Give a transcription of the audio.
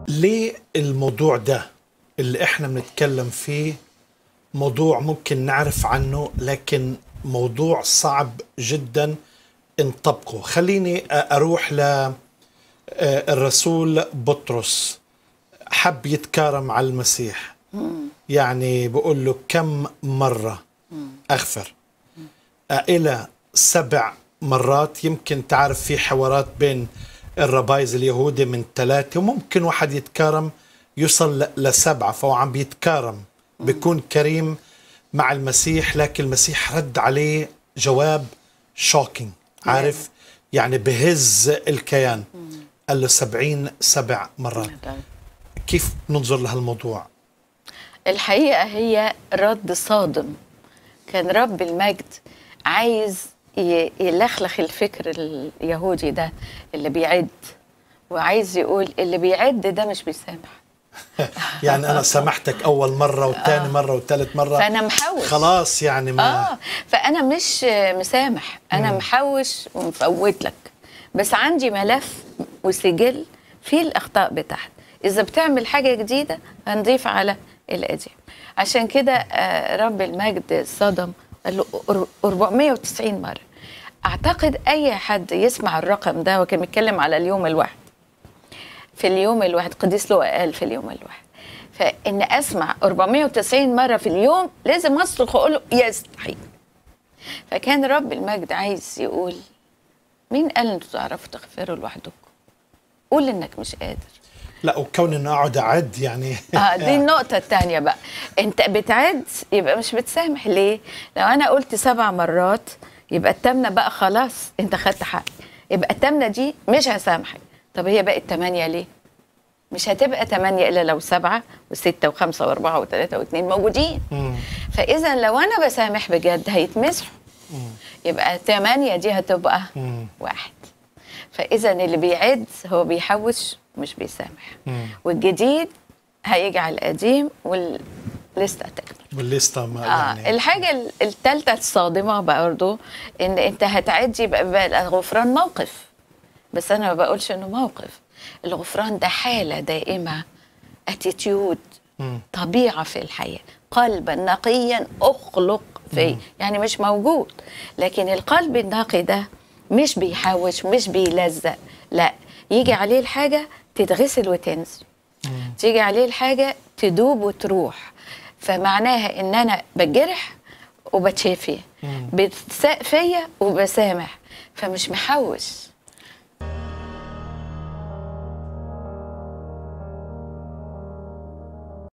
ليه الموضوع ده اللي احنا بنتكلم فيه موضوع ممكن نعرف عنه لكن موضوع صعب جدا نطبقه خليني اروح ل الرسول بطرس حب يتكارم على المسيح يعني بقول له كم مرة أغفر إلى سبع مرات يمكن تعرف في حوارات بين الربايز اليهودي من ثلاثة وممكن واحد يتكارم يوصل لسبعة فهو عم بيتكارم بيكون كريم مع المسيح لكن المسيح رد عليه جواب شوكينج عارف يعني بهز الكيان قال له سبعين سبع مرات كيف ننظر لهالموضوع الحقيقة هي رد صادم كان رب المجد عايز يلخلخ الفكر اليهودي ده اللي بيعد وعايز يقول اللي بيعد ده مش بيسامح يعني انا سامحتك اول مره وثاني آه. مره وثالث مره فانا محوش خلاص يعني ما اه فانا مش مسامح انا مم. محوش ومفوت لك بس عندي ملف وسجل فيه الاخطاء بتاعتي اذا بتعمل حاجه جديده هنضيف على القديم عشان كده رب المجد صدم قال له 490 مره اعتقد اي حد يسمع الرقم ده وكان بيتكلم على اليوم الواحد في اليوم الواحد قديس له قال في اليوم الواحد فان اسمع 490 مره في اليوم لازم اصرخ واقول له يستحيل فكان رب المجد عايز يقول مين قال انتوا تعرفوا تغفروا لوحدكم قول انك مش قادر لا وكون اني اقعد اعد يعني اه دي النقطة الثانية بقى انت بتعد يبقى مش بتسامح ليه؟ لو انا قلت سبع مرات يبقى التامنة بقى خلاص انت خدت حقي يبقى التامنة دي مش هسامحك طب هي بقت ثمانية ليه؟ مش هتبقى ثمانية إلا لو سبعة وستة وخمسة وأربعة وثلاثة واثنين موجودين مم. فإذا لو أنا بسامح بجد هيتمسحوا يبقى ثمانية دي هتبقى مم. واحد فإذا اللي بيعد هو بيحوش مش بيسامح مم. والجديد هيجي على القديم والليستة تكبر والليسته ما آه يعني الحاجة الثالثة الصادمة برضو إن أنت هتعدي يبقى بقى الغفران موقف بس أنا ما بقولش إنه موقف الغفران ده حالة دائمة اتيتيود مم. طبيعة في الحياة قلبا نقيا أخلق فيه يعني مش موجود لكن القلب النقي ده مش بيحوش مش بيلزق لا يجي عليه الحاجة تتغسل وتنزل تيجي عليه الحاجة تدوب وتروح فمعناها ان انا بتجرح وبتشافي بتساء فيا وبسامح فمش محوش